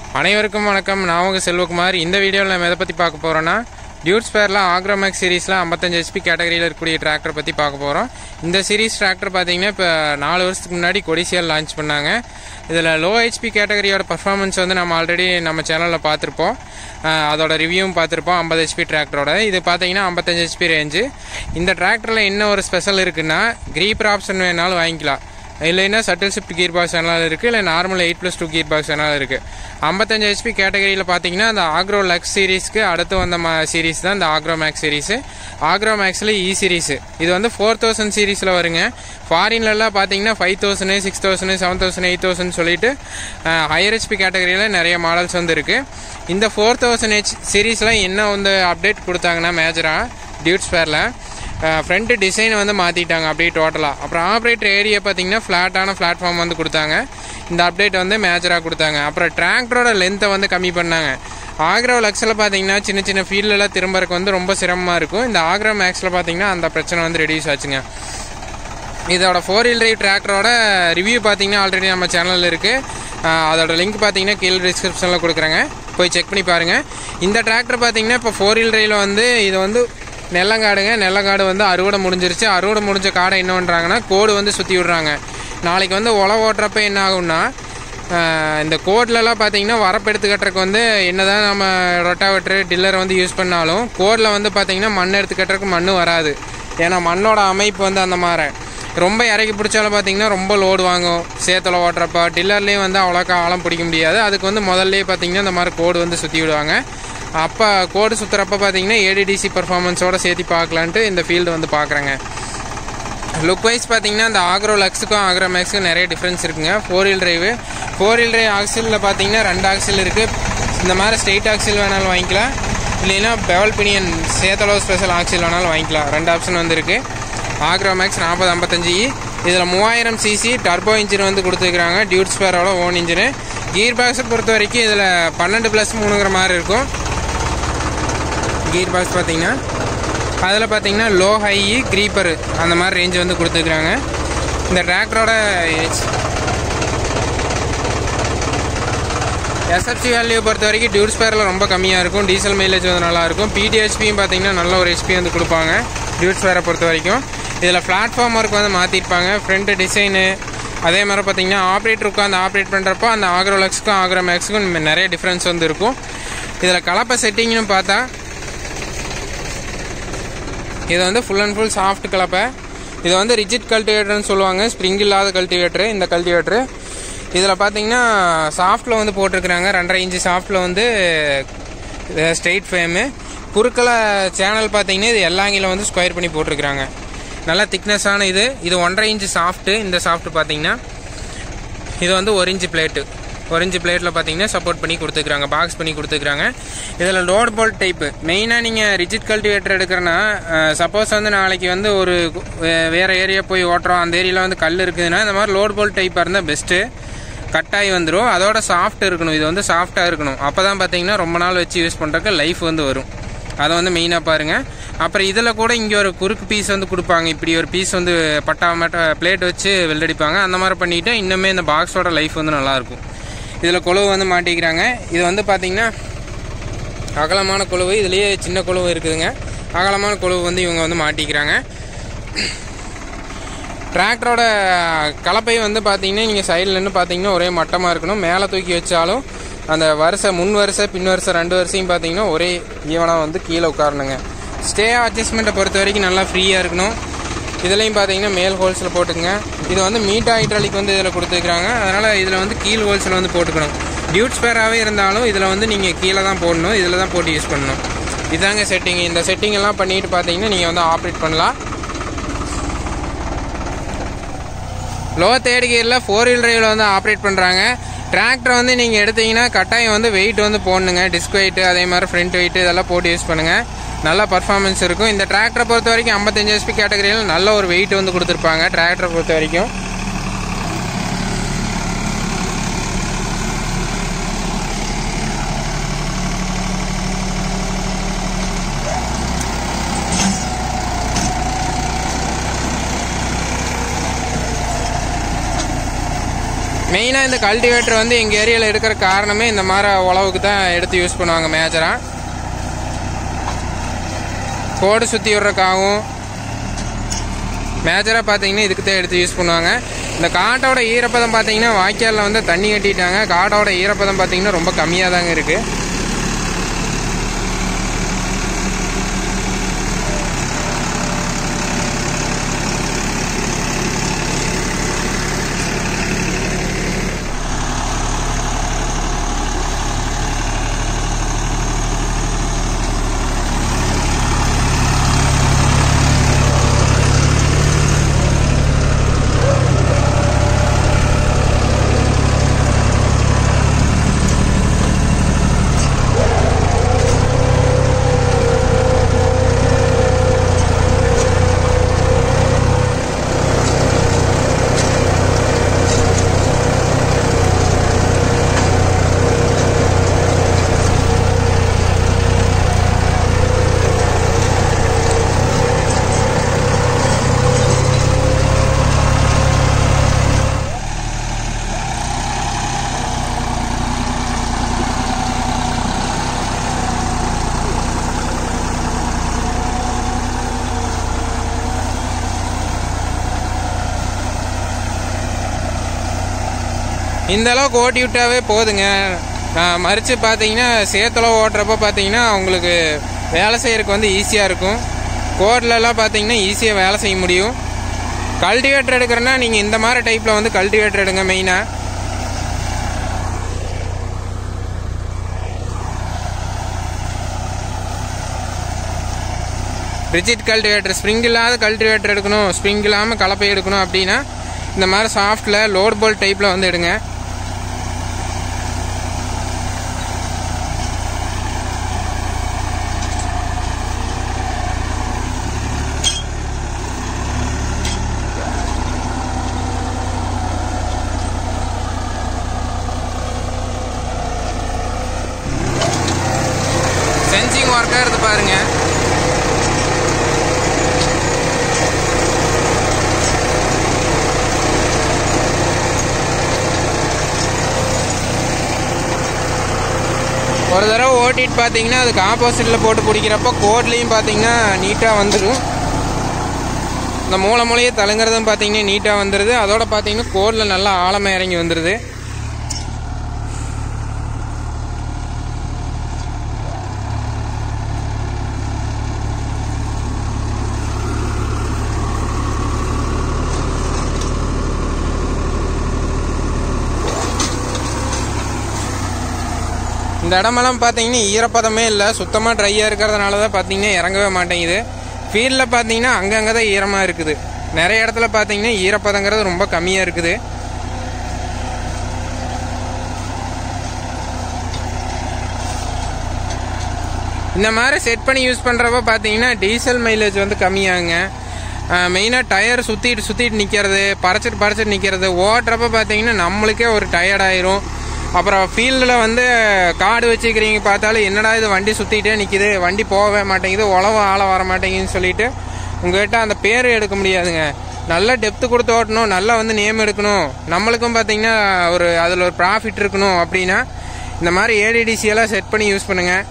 அனைவருக்கும் வணக்கம் நான் உங்கள் செல்வகுமார் இந்த வீடியோவில் நம்ம எதை பற்றி பார்க்க போகிறோன்னா டியூட்ஸ் பேரில் ஆக்ரோமேக்ஸ் சீரிஸில் 55 ஹெச்பி கேட்டகரியில் இருக்கக்கூடிய டிராக்டர் பற்றி பார்க்க போகிறோம் இந்த சீரிஸ் டிராக்டர் பார்த்தீங்கன்னா இப்போ நாலு வருஷத்துக்கு முன்னாடி கொடிசியால் லான்ச் பண்ணாங்க இதில் லோ ஹெச்பி கேட்டகரியோட பர்ஃபார்மன்ஸ் வந்து நம்ம ஆல்ரெடி நம்ம சேனலில் பார்த்துருப்போம் அஹ் அதோட ரிவ்யூவும் பார்த்துருப்போம் 50 ஹெச்பி டிராக்டரோட இது பார்த்தீங்கன்னா 55 ஹெச்பி ரேஞ்சு இந்த டிராக்டரில் என்ன ஒரு ஸ்பெஷல் இருக்குன்னா க்ரீப்பர் ஆப்ஷன் வேணாலும் வாங்கிக்கலாம் இல்லைன்னா சட்டில் ஷிஃப்ட் கீர் பாக்ஸ் வேணாலும் இருக்குது இல்லை normal eight plus two gear box வேணாலும் இருக்குது ஐம்பத்தஞ்சு ஹெச்பி கேட்டகரியில் பார்த்தீங்கன்னா அந்த ஆக்ரோ லக்ஸ் சீரிஸ்க்கு அடுத்து வந்த மா சீரிஸ் தான் இந்த ஆக்ரோ மேக்ஸ் சீரிஸு ஆக்ரோ மேக்ஸில் இ சீரிஸ் இது வந்து ஃபோர் தௌசண்ட் சீரிஸில் வருங்க ஃபாரின்லலாம் பார்த்தீங்கன்னா five thousand six thousand seven thousand eight thousand சொல்லிட்டு ஹையர் ஹெச்பி கேட்டகரியில் நிறைய மாடல்ஸ் வந்து இருக்குது இந்த ஃபோர் தௌசண்ட் ஹெச் சீரீஸில் என்ன வந்து அப்டேட் கொடுத்தாங்கன்னா மேஜராக டியூட்ஸ் பேரில் ஃப்ரண்ட் டிசைன் வந்து மாற்றிட்டாங்க அப்படியே டோட்டலாக அப்புறம் ஆப்ரேட்டர் ஏரியா பார்த்தீங்கன்னா ஃப்ளாட்டான பிளாட்ஃபார்ம் வந்து கொடுத்தாங்க இந்த அப்டேட் வந்து மேஜராக கொடுத்தாங்க அப்புறம் டிராக்டரோட லென்த்தை வந்து கம்மி பண்ணாங்க ஆக்ரோ லக்ஸில் பார்த்தீங்கன்னா சின்ன சின்ன ஃபீல்டெல்லாம் திரும்பறதுக்கு வந்து ரொம்ப சிரமமாக இருக்கும் இந்த ஆக்ரோ மேக்ஸில் பார்த்தீங்கன்னா அந்த பிரச்சனை வந்து ரெடியூஸ் ஆச்சுங்க இதோட ஃபோர் வீல் டிரைவ் டிராக்டரோட ரிவ்யூ பார்த்தீங்கன்னா ஆல்ரெடி நம்ம சேனலில் இருக்குது அதோட லிங்க் பார்த்தீங்கன்னா கீழே டிஸ்கிரிப்ஷனில் கொடுக்குறேங்க போய் செக் பண்ணி பாருங்கள் இந்த டிராக்டர் பார்த்தீங்கன்னா இப்போ ஃபோர் வீல் டிரைவில் வந்து இது வந்து நெல்லங்காடுங்க நெல்லங்காடு வந்து அறுவடை முடிஞ்சிருச்சு அறுவடை முடிஞ்ச காடை என்ன பண்ணுறாங்கன்னா கோடு வந்து சுற்றி விட்றாங்க நாளைக்கு வந்து உழ ஓட்டுறப்ப என்ன ஆகும்னா ஆஹ் இந்த கோட்லலாம் பார்த்தீங்கன்னா வரப்பு எடுத்து கட்டுறதுக்கு வந்து என்னதான் நம்ம ரொட்டாவேட்ரு டில்லர் வந்து யூஸ் பண்ணாலும் கோடில் வந்து பார்த்தீங்கன்னா மண் எடுத்து கட்டுறதுக்கு மண் வராது ஏன்னா மண்ணோட அமைப்பு வந்து அந்த மாதிரி ரொம்ப இறக்கி பிடிச்சாலும் பார்த்தீங்கன்னா ரொம்ப லோடு வாங்கும் சேத்துல ஓட்டுறப்ப டில்லர்லேயும் வந்து அவ்வளோக்கா ஆழம் பிடிக்க முடியாது அதுக்கு வந்து முதல்லே பார்த்தீங்கன்னா இந்த மாதிரி கோடு வந்து சுற்றி விடுவாங்க அப்போ கோடு சுற்றுறப்ப பார்த்தீங்கன்னா ஏடிடிசி பர்ஃபார்மன்ஸோட சேர்த்து பார்க்கலான்ட்டு இந்த ஃபீல்டு வந்து பார்க்குறேங்க லுக் வைஸ் பார்த்தீங்கன்னா இந்த ஆக்ரோ லக்ஸுக்கும் ஆக்ரோ மேக்ஸுக்கும் நிறைய டிஃப்ரென்ஸ் இருக்குங்க four wheel drive four wheel drive ஆக்சிலில் பார்த்தீங்கன்னா ரெண்டு ஆக்சில் இருக்குது இந்த மாதிரி ஸ்ட்ரெயிட் ஆக்சில் வேணாலும் வாங்கிக்கலாம் இல்லைன்னா பெவல் பினியன் சேத்தளவு ஸ்பெஷல் ஆக்சில் வேணாலும் வாங்கிக்கலாம் ரெண்டு ஆப்ஷன் வந்து இருக்குது ஆக்ரோ மேக்ஸ் நாற்பது ஐம்பத்தஞ்சு இதில் மூவாயிரம் சிசி டர்போ இன்ஜின் வந்து கொடுத்துருக்குறாங்க டியூட் ஸ்பேரோட ஓன் இன்ஜினு கீர் பாக்ஸை பொறுத்த வரைக்கும் இதில் பன்னெண்டு ப்ளஸ் மூணுங்கிற மாதிரி இருக்கும் கீர் பாக்ஸ் பார்த்தீங்கன்னா அதில் பார்த்தீங்கன்னா லோ ஹை க்ரீப்பர் அந்த மாதிரி ரேஞ்ச் வந்து கொடுத்துருக்குறாங்க இந்த டிராக்டரோட எஸ்எஃப்சி வேல்யூ பொறுத்த வரைக்கும் டியூட் ஸ்பேரில் ரொம்ப கம்மியாக இருக்கும் டீசல் மைலேஜ் வந்து நல்லாயிருக்கும் பிடிஹெச்பியும் பார்த்தீங்கன்னா நல்ல ஒரு ஹெச்பி வந்து கொடுப்பாங்க டியூட் ஸ்பேரை பொறுத்த வரைக்கும் இதில் பிளாட்ஃபார்ம் ஒர்க் வந்து மாற்றிருப்பாங்க ஃப்ரண்ட் டிசைனு அதே மாதிரி பார்த்தீங்கன்னா ஆப்ரேட்டர் உட்காந்து ஆப்ரேட் பண்ணுறப்போ அந்த ஆக்ரோலக்ஸுக்கும் ஆக்ரோ மேக்ஸுக்கும் நிறைய டிஃப்ரென்ஸ் வந்து இருக்கும் இதில் கலப்பை செட்டிங்னு பார்த்தா இது வந்து ஃபுல் அண்ட் ஃபுல் சாஃப்ட் கலப்பை இது வந்து ரிஜிட் கல்டிவேட்டர்னு சொல்லுவாங்க ஸ்ப்ரிங் இல்லாத கல்டிவேட்டரு இந்த கல்டிவேட்டரு இதில் பார்த்தீங்கன்னா சாஃப்ட்டில் வந்து போட்டிருக்கிறாங்க ரெண்டரை இன்ச்சு சாஃப்ட்டில் வந்து ஸ்ட்ரெயிட் ஃபேமு குறுக்கல சேனல் பார்த்தீங்கன்னா இது எல்லாங்கில வந்து ஸ்கொயர் பண்ணி போட்டிருக்கிறாங்க நல்லா திக்னஸான இது இது ஒன்றரை இன்ச்சு சாஃப்ட்டு இந்த சாஃப்ட் பார்த்தீங்கன்னா இது வந்து ஒரு இன்ச்சு பிளேட்டு ஒரு இன்ச்சு பிளேட்டில் பார்த்தீங்கன்னா சப்போர்ட் பண்ணி கொடுத்துருக்காங்க பாக்ஸ் பண்ணி கொடுத்துருக்காங்க இதில் லோட் போல்ட் டைப்பு மெயினாக நீங்கள் ரிஜிட் கல்டிவேட்டர் எடுக்கிறனா சப்போஸ் வந்து நாளைக்கு வந்து ஒரு வே- வேற ஏரியா போய் ஓட்டுறோம் அந்த ஏரியாவில் வந்து கல் இருக்குதுன்னா இந்த மாதிரி லோட் போல்ட் டைப்பாக இருந்தால் பெஸ்ட்டு கட்டாகி வந்துடும் அதோட சாஃப்ட் இருக்கணும் இது வந்து சாஃப்டாக இருக்கணும் அப்போ தான் பார்த்தீங்கன்னா ரொம்ப நாள் வச்சு யூஸ் பண்ணுறதுக்கு லைஃப் வந்து வரும் அதை வந்து மெயினாக பாருங்கள் அப்புறம் இதில் கூட இங்கே ஒரு குறுக்கு பீஸ் வந்து கொடுப்பாங்க இப்படி ஒரு பீஸ் வந்து பட்டா மட்ட பிளேட் வச்சு வெள்ளடிப்பாங்க அந்த மாதிரி பண்ணிவிட்டு இன்னுமே இந்த பாக்ஸோட லைஃப் வந்து நல்லாயிருக்கும் இதில் குழவு வந்து மாட்டிக்கிறாங்க இது வந்து பார்த்தீங்கன்னா அகலமான குழவு இதுலேயே சின்ன குழவு இருக்குதுங்க அகலமான குழவு வந்து இவங்க வந்து மாட்டிக்கிறாங்க டிராக்டரோட கலப்பை வந்து பார்த்தீங்கன்னா நீங்கள் சைடில் நின்று பார்த்தீங்கன்னா ஒரே மட்டமாக இருக்கணும் மேலே தூக்கி வச்சாலும் அந்த வரிசை முன் வரிசை பின் வரிசை ரெண்டு வரிசையும் பார்த்தீங்கன்னா ஒரே ஈவனாக வந்து கீழே உட்காரணுங்க ஸ்டே அட்ஜஸ்ட்மெண்ட்டை பொறுத்த வரைக்கும் நல்லா ஃப்ரீயாக இருக்கணும் இதுலேயும் பார்த்தீங்கன்னா மேல் ஹோல்ஸில் போட்டுக்கங்க இது வந்து மீட்டா ஹைட்ராலிக் வந்து இதில் கொடுத்துருக்காங்க அதனால் இதில் வந்து கீழ் ஹோல்ஸில் வந்து போட்டுக்கணும் டியூட் ஸ்பேராகவே இருந்தாலும் இதில் வந்து நீங்கள் கீழே தான் போடணும் இதில் தான் போட்டு யூஸ் பண்ணணும் இதாங்க செட்டிங் இந்த செட்டிங் எல்லாம் பண்ணிட்டு பார்த்தீங்கன்னா நீங்கள் வந்து ஆப்ரேட் பண்ணலாம் லோ தேர்ட் கியரில் ஃபோர் வீல் டிரைவில் வந்து ஆப்ரேட் பண்ணுறாங்க டிராக்டர் வந்து நீங்கள் எடுத்தீங்கன்னா கட்டாயம் வந்து வெயிட் வந்து போடணுங்க டிஸ்க் வெயிட் அதே மாதிரி ஃப்ரண்ட் வெயிட் இதெல்லாம் போட்டு யூஸ் பண்ணுங்கள் நல்ல பர்ஃபார்மன்ஸ் இருக்கும் இந்த டிராக்டரை பொறுத்த வரைக்கும் 55 ஹெச்பி கேட்டகரியில் நல்ல ஒரு வெயிட் வந்து கொடுத்துருப்பாங்க டிராக்டரை பொறுத்த வரைக்கும் மெயினாக இந்த கல்டிவேட்டர் வந்து எங்கள் ஏரியாவில் இருக்கிற காரணமே இந்த மாதிரி உழவுக்கு தான் எடுத்து யூஸ் பண்ணுவாங்க மேஜராக கோடு சுற்றி விட்றக்காகவும் மேஜராக பார்த்தீங்கன்னா இதுக்கு தான் எடுத்து யூஸ் பண்ணுவாங்க இந்த காட்டோட ஈரப்பதம் பார்த்தீங்கன்னா வாய்க்காலில் வந்து தண்ணி கட்டிட்டாங்க காட்டோட ஈரப்பதம் பார்த்தீங்கன்னா ரொம்ப கம்மியாக தாங்க இருக்குது இந்த அளவுக்கு ஓட்டி விட்டாவே போதுங்க நான் மறித்து பார்த்தீங்கன்னா சேத்துல ஓட்டுறப்ப பார்த்தீங்கன்னா உங்களுக்கு வேலை செய்யறதுக்கு வந்து ஈஸியாக இருக்கும் கோர்ட்லலாம் பார்த்தீங்கன்னா ஈஸியாக வேலை செய்ய முடியும் கல்டிவேட்டர் எடுக்கிறேன்னா நீங்கள் இந்த மாதிரி டைப்பில் வந்து கல்டிவேட்டர் எடுங்க மெயினாக ரிஜிட் கல்டிவேட்டர் ஸ்ப்ரிங் இல்லாத கல்டிவேட்டர் எடுக்கணும் ஸ்ப்ரிங் இல்லாமல் கலப்பை எடுக்கணும் அப்படின்னா இந்த மாதிரி சாஃப்டில் லோட் போல் டைப்பில் வந்து எடுங்க சென்சிங் ஒர்க்காக இருந்து பாருங்க ஒரு தடவை ஓட்டிட்டு பார்த்தீங்கன்னா அதுக்கு ஆப்போசிட்டில் போட்டு பிடிக்கிறப்ப கோட்லேயும் பார்த்தீங்கன்னா நீட்டாக வந்துடும் இந்த மூளை மூலையே தழுங்குறதும் பார்த்தீங்கன்னா நீட்டாக வந்துடுது அதோட பார்த்தீங்கன்னா கோடில் நல்லா ஆழமாக இறங்கி வந்துடுது இந்த இடமெல்லாம் பார்த்தீங்கன்னா ஈரப்பதமே இல்லை சுத்தமாக ட்ரையாக இருக்கிறதுனால தான் பார்த்தீங்கன்னா இறங்கவே மாட்டேங்குது ஃபீல்டில் பார்த்தீங்கன்னா அங்கங்கே தான் ஈரமாக இருக்குது நிறைய இடத்துல பார்த்தீங்கன்னா ஈரப்பதங்கிறது ரொம்ப கம்மியாக இருக்குது இந்த மாதிரி செட் பண்ணி யூஸ் பண்ணுறப்ப பார்த்தீங்கன்னா டீசல் மைலேஜ் வந்து கம்மியாகுங்க மெயினாக டயர் சுற்றிட்டு சுற்றிட்டு நிற்கிறது பறச்சிட்டு பறச்சிட்டு நிற்கிறது ஓட்டுறப்ப பார்த்தீங்கன்னா நம்மளுக்கே ஒரு டயர்ட் ஆயிரும் அப்புறம் ஃபீல்டில் வந்து காடு வச்சுக்கிறீங்க பார்த்தாலும் என்னடா இது வண்டி சுற்றிக்கிட்டே நிற்கிது வண்டி போகவே மாட்டேங்குது உழவு ஆள வர மாட்டேங்குதுன்னு சொல்லிட்டு உங்கள்கிட்ட அந்த பேர் எடுக்க முடியாதுங்க நல்ல டெப்த்து கொடுத்து ஓட்டணும் நல்லா வந்து நேம் எடுக்கணும் நம்மளுக்கும் பார்த்தீங்கன்னா ஒரு அதில் ஒரு ப்ராஃபிட் இருக்கணும் அப்படின்னா இந்த மாதிரி ஏடிடிசி எல்லாம் செட் பண்ணி யூஸ் பண்ணுங்கள்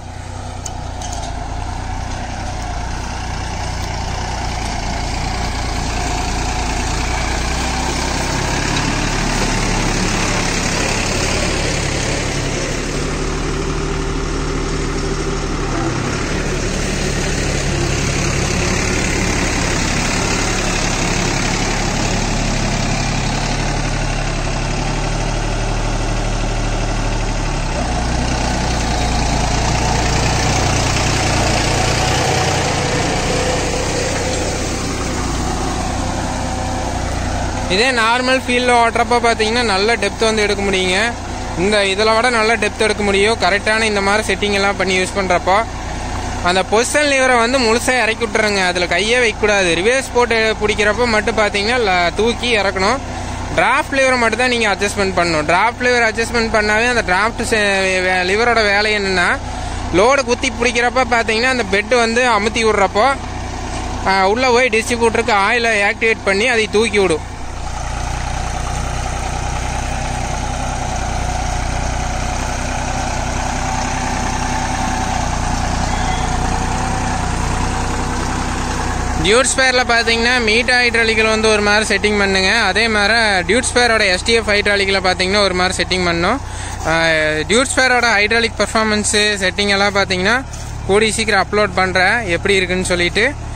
இதே நார்மல் ஃபீல்டில் ஓட்டுறப்ப பார்த்தீங்கன்னா நல்ல டெப்த் வந்து எடுக்க முடியுங்க இந்த இதில் விட நல்ல டெப்த் எடுக்க முடியும் கரெக்டான இந்த மாதிரி செட்டிங் எல்லாம் பண்ணி யூஸ் பண்ணுறப்போ அந்த பொசிஷன் லீவரை வந்து முழுசாக இறக்கி விட்டுருங்க அதில் கையே வைக்கக்கூடாது ரிவேர்ஸ் போட்டு பிடிக்கிறப்ப மட்டும் பார்த்தீங்கன்னா ல- தூக்கி இறக்கணும் டிராஃப்ட் லிவரை மட்டும் தான் நீங்கள் அட்ஜஸ்ட்மெண்ட் பண்ணணும் டிராஃப்ட் லிவர் அட்ஜஸ்ட்மெண்ட் பண்ணாவே அந்த டிராஃப்ட் லிவரோட வேலை என்னென்னா லோடு குத்தி பிடிக்கிறப்ப பார்த்தீங்கன்னா அந்த பெட்டு வந்து அமுத்தி விட்றப்போ உள்ளே போய் டிஸ்ட்ரிபியூட்டருக்கு ஆயிலை ஆக்டிவேட் பண்ணி அதை தூக்கி விடும் டியூட் ஸ்பேரில் பார்த்தீங்கன்னா மீட் ஹைட்ராலிக்கில் வந்து ஒரு மாதிரி செட்டிங் பண்ணுங்க அதே மாதிரி டியூட் ஸ்பேரோட எஸ்டிஎஃப் ஹைட்ராலிக்கில் பார்த்தீங்கன்னா ஒரு மாதிரி செட்டிங் பண்ணும் டியூட் ஸ்பேரோட ஹைட்ராலிக் பர்ஃபார்மன்ஸு செட்டிங் எல்லாம் பார்த்தீங்கன்னா கூடி சீக்கிரம் அப்லோட் பண்ணுறேன் எப்படி இருக்குன்னு சொல்லிட்டு